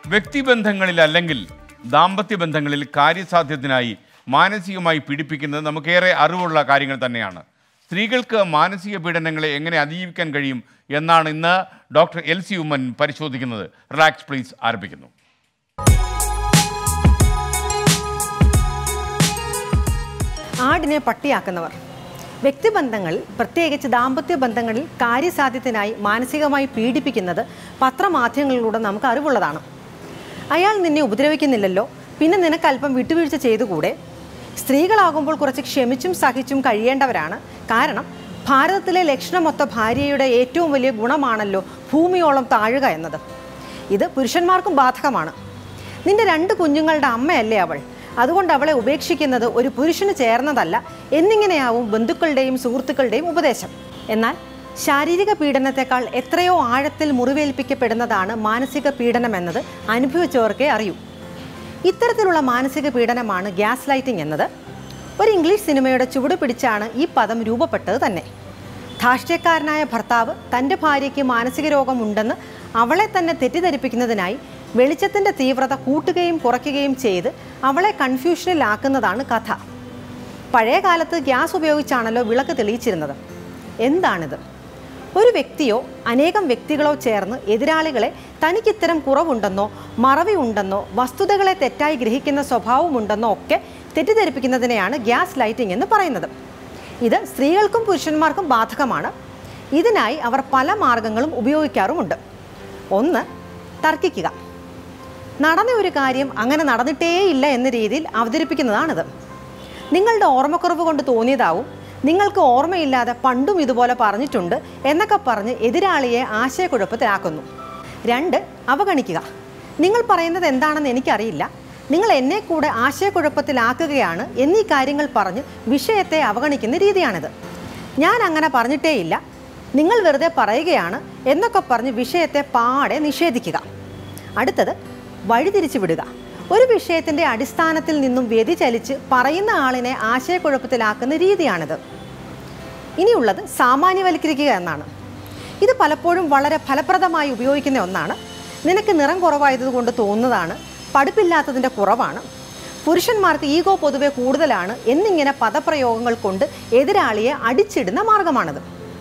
വ്യക്തിബന്ധങ്ങളിൽ അല്ലെങ്കിൽ ദാമ്പത്യ ബന്ധങ്ങളിൽ കാര്യസാധ്യത്തിനായി മാനസികമായി പീഡിപ്പിക്കുന്നത് നമുക്കേറെ അറിവുള്ള കാര്യങ്ങൾ തന്നെയാണ് സ്ത്രീകൾക്ക് മാനസിക പീഡനങ്ങളെ എങ്ങനെ അതിജീവിക്കാൻ കഴിയും എന്നാണ് ഇന്ന് ഡോക്ടർ എൽ സി ഉമ്മൻ പരിശോധിക്കുന്നത് റിലാക്സ് പ്ലീസ് ആരംഭിക്കുന്നു ആടിനെ പട്ടിയാക്കുന്നവർ വ്യക്തിബന്ധങ്ങളിൽ പ്രത്യേകിച്ച് ദാമ്പത്യ ബന്ധങ്ങളിൽ കാര്യസാധ്യത്തിനായി മാനസികമായി പീഡിപ്പിക്കുന്നത് പത്രമാധ്യമങ്ങളിലൂടെ നമുക്ക് അറിവുള്ളതാണ് അയാൾ നിന്നെ ഉപദ്രവിക്കുന്നില്ലല്ലോ പിന്നെ നിനക്ക് അല്പം വിട്ടുവീഴ്ച ചെയ്തുകൂടെ സ്ത്രീകളാകുമ്പോൾ കുറച്ച് ക്ഷമിച്ചും സഹിച്ചും കഴിയേണ്ടവരാണ് കാരണം ഭാരതത്തിലെ ലക്ഷണമൊത്ത ഭാര്യയുടെ ഏറ്റവും വലിയ ഗുണമാണല്ലോ ഭൂമിയോളം താഴുക എന്നത് ഇത് പുരുഷന്മാർക്കും ബാധകമാണ് നിന്റെ രണ്ട് കുഞ്ഞുങ്ങളുടെ അമ്മയല്ലേ അവൾ അതുകൊണ്ട് അവളെ ഉപേക്ഷിക്കുന്നത് ഒരു പുരുഷന് ചേർന്നതല്ല എന്നിങ്ങനെയാവും ബന്ധുക്കളുടെയും സുഹൃത്തുക്കളുടെയും ഉപദേശം എന്നാൽ ശാരീരിക പീഡനത്തെക്കാൾ എത്രയോ ആഴത്തിൽ മുറിവേൽപ്പിക്കപ്പെടുന്നതാണ് മാനസിക പീഡനം എന്നത് അനുഭവിച്ചവർക്കേ അറിയൂ ഇത്തരത്തിലുള്ള മാനസിക പീഡനമാണ് ഗ്യാസ് ലൈറ്റിംഗ് എന്നത് ഒരു ഇംഗ്ലീഷ് സിനിമയുടെ ചുവട് പിടിച്ചാണ് ഈ പദം രൂപപ്പെട്ടത് തന്നെ ധാർഷ്ട്യക്കാരനായ ഭർത്താവ് തൻ്റെ ഭാര്യയ്ക്ക് മാനസിക രോഗമുണ്ടെന്ന് അവളെ തന്നെ തെറ്റിദ്ധരിപ്പിക്കുന്നതിനായി വെളിച്ചത്തിൻ്റെ തീവ്രത കൂട്ടുകയും കുറയ്ക്കുകയും ചെയ്ത് അവളെ കൺഫ്യൂഷനിലാക്കുന്നതാണ് കഥ പഴയ കാലത്ത് ഗ്യാസ് ഉപയോഗിച്ചാണല്ലോ വിളക്ക് തെളിയിച്ചിരുന്നത് എന്താണിത് ഒരു വ്യക്തിയോ അനേകം വ്യക്തികളോ ചേർന്ന് എതിരാളികളെ തനിക്കിത്തരം കുറവുണ്ടെന്നോ മറവിയുണ്ടെന്നോ വസ്തുതകളെ തെറ്റായി ഗ്രഹിക്കുന്ന സ്വഭാവമുണ്ടെന്നോ ഒക്കെ തെറ്റിദ്ധരിപ്പിക്കുന്നതിനെയാണ് ഗ്യാസ് ലൈറ്റിംഗ് എന്ന് പറയുന്നത് ഇത് സ്ത്രീകൾക്കും പുരുഷന്മാർക്കും ബാധകമാണ് ഇതിനായി അവർ പല മാർഗങ്ങളും ഉപയോഗിക്കാറുമുണ്ട് ഒന്ന് തർക്കിക്കുക നടന്ന ഒരു കാര്യം അങ്ങനെ നടന്നിട്ടേയില്ല എന്ന രീതിയിൽ അവതരിപ്പിക്കുന്നതാണിത് നിങ്ങളുടെ ഓർമ്മക്കുറവ് കൊണ്ട് തോന്നിയതാവും നിങ്ങൾക്ക് ഓർമ്മയില്ലാതെ പണ്ടും ഇതുപോലെ പറഞ്ഞിട്ടുണ്ട് എന്നൊക്കെ പറഞ്ഞ് എതിരാളിയെ ആശയക്കുഴപ്പത്തിലാക്കുന്നു രണ്ട് അവഗണിക്കുക നിങ്ങൾ പറയുന്നത് എന്താണെന്ന് എനിക്കറിയില്ല നിങ്ങൾ എന്നെ കൂടെ ആശയക്കുഴപ്പത്തിലാക്കുകയാണ് എന്നീ കാര്യങ്ങൾ പറഞ്ഞ് വിഷയത്തെ അവഗണിക്കുന്ന രീതിയാണിത് ഞാൻ അങ്ങനെ പറഞ്ഞിട്ടേയില്ല നിങ്ങൾ വെറുതെ പറയുകയാണ് എന്നൊക്കെ പറഞ്ഞ് വിഷയത്തെ പാടെ നിഷേധിക്കുക അടുത്തത് വഴിതിരിച്ചു വിടുക ഒരു വിഷയത്തിൻ്റെ അടിസ്ഥാനത്തിൽ നിന്നും വ്യതിചലിച്ച് പറയുന്ന ആളിനെ ആശയക്കുഴപ്പത്തിലാക്കുന്ന രീതിയാണിത് ഇനിയുള്ളത് സാമാന്യവൽക്കരിക്കുക എന്നാണ് ഇത് പലപ്പോഴും വളരെ ഫലപ്രദമായി ഉപയോഗിക്കുന്ന ഒന്നാണ് നിനക്ക് നിറം കുറവായതുകൊണ്ട് തോന്നുന്നതാണ് പഠിപ്പില്ലാത്തതിൻ്റെ കുറവാണ് പുരുഷന്മാർക്ക് ഈഗോ പൊതുവെ കൂടുതലാണ് എന്നിങ്ങനെ പദപ്രയോഗങ്ങൾ കൊണ്ട് എതിരാളിയെ അടിച്ചിടുന്ന മാർഗമാണിത്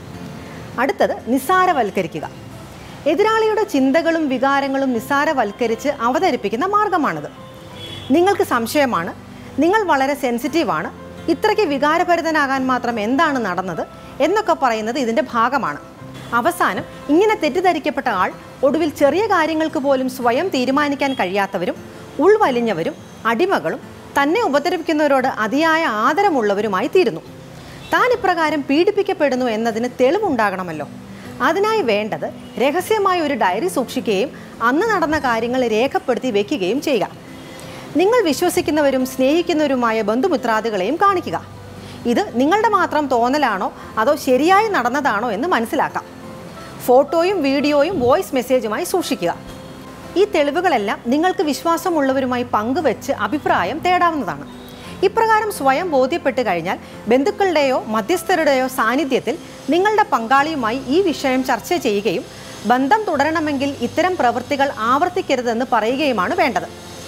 അടുത്തത് നിസ്സാരവൽക്കരിക്കുക എതിരാളിയുടെ ചിന്തകളും വികാരങ്ങളും നിസ്സാരവൽക്കരിച്ച് അവതരിപ്പിക്കുന്ന മാർഗമാണിത് നിങ്ങൾക്ക് സംശയമാണ് നിങ്ങൾ വളരെ സെൻസിറ്റീവാണ് ഇത്രയ്ക്ക് വികാരഭരിതനാകാൻ മാത്രം എന്താണ് നടന്നത് എന്നൊക്കെ പറയുന്നത് ഇതിൻ്റെ ഭാഗമാണ് അവസാനം ഇങ്ങനെ തെറ്റിദ്ധരിക്കപ്പെട്ട ആൾ ഒടുവിൽ ചെറിയ കാര്യങ്ങൾക്ക് പോലും സ്വയം തീരുമാനിക്കാൻ കഴിയാത്തവരും ഉൾവലിഞ്ഞവരും അടിമകളും തന്നെ ഉപദ്രവിക്കുന്നവരോട് അതിയായ ആദരമുള്ളവരുമായി തീരുന്നു താൻ ഇപ്രകാരം പീഡിപ്പിക്കപ്പെടുന്നു എന്നതിന് തെളിവുണ്ടാകണമല്ലോ അതിനായി വേണ്ടത് രഹസ്യമായ ഒരു ഡയറി സൂക്ഷിക്കുകയും അന്ന് നടന്ന കാര്യങ്ങൾ രേഖപ്പെടുത്തി വെക്കുകയും ചെയ്യുക നിങ്ങൾ വിശ്വസിക്കുന്നവരും സ്നേഹിക്കുന്നവരുമായ ബന്ധുമിത്രാദികളെയും കാണിക്കുക ഇത് നിങ്ങളുടെ മാത്രം തോന്നലാണോ അതോ ശരിയായി നടന്നതാണോ എന്ന് മനസ്സിലാക്കാം ഫോട്ടോയും വീഡിയോയും വോയിസ് മെസ്സേജുമായി സൂക്ഷിക്കുക ഈ തെളിവുകളെല്ലാം നിങ്ങൾക്ക് വിശ്വാസമുള്ളവരുമായി പങ്കുവെച്ച് അഭിപ്രായം തേടാവുന്നതാണ് ഇപ്രകാരം സ്വയം ബോധ്യപ്പെട്ട് കഴിഞ്ഞാൽ ബന്ധുക്കളുടെയോ മധ്യസ്ഥരുടെയോ സാന്നിധ്യത്തിൽ നിങ്ങളുടെ പങ്കാളിയുമായി ഈ വിഷയം ചർച്ച ചെയ്യുകയും ബന്ധം തുടരണമെങ്കിൽ ഇത്തരം പ്രവൃത്തികൾ ആവർത്തിക്കരുതെന്ന് പറയുകയുമാണ് വേണ്ടത്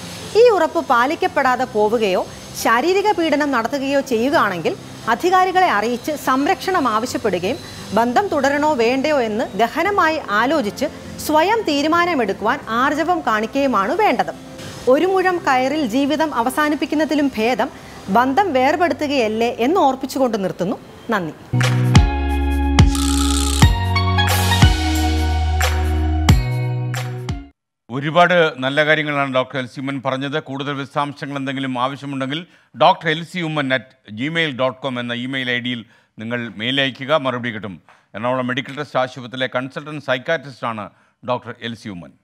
ഈ ഉറപ്പ് പാലിക്കപ്പെടാതെ പോവുകയോ ശാരീരിക പീഡനം നടത്തുകയോ ചെയ്യുകയാണെങ്കിൽ അധികാരികളെ അറിയിച്ച് സംരക്ഷണം ആവശ്യപ്പെടുകയും ബന്ധം തുടരണോ വേണ്ടയോ എന്ന് ഗഹനമായി ആലോചിച്ച് സ്വയം തീരുമാനമെടുക്കുവാൻ ആർജവം കാണിക്കുകയുമാണ് വേണ്ടത് ഒരു മുഴം കയറിൽ ജീവിതം അവസാനിപ്പിക്കുന്നതിലും ഭേദം ബന്ധം വേർപെടുത്തുകയല്ലേ എന്ന് ഓർപ്പിച്ചുകൊണ്ട് നിർത്തുന്നു നന്ദി ഒരുപാട് നല്ല കാര്യങ്ങളാണ് ഡോക്ടർ എൽ സി ഉമ്മൻ പറഞ്ഞത് കൂടുതൽ വിശദാംശങ്ങൾ എന്തെങ്കിലും ആവശ്യമുണ്ടെങ്കിൽ doctor L C Oommen at Gmail dot com എന്ന ഇമെയിൽ ഐ ഡിയിൽ നിങ്ങൾ മെയിൽ അയയ്ക്കുക മറുപടി കിട്ടും എറണാകുളം മെഡിക്കൽ ട്രസ്റ്റ് ആശുപത്രിയിലെ കൺസൾട്ടൻറ്റ് സൈക്കാട്രിസ്റ്റാണ് ഡോക്ടർ എൽ സി ഉമ്മൻ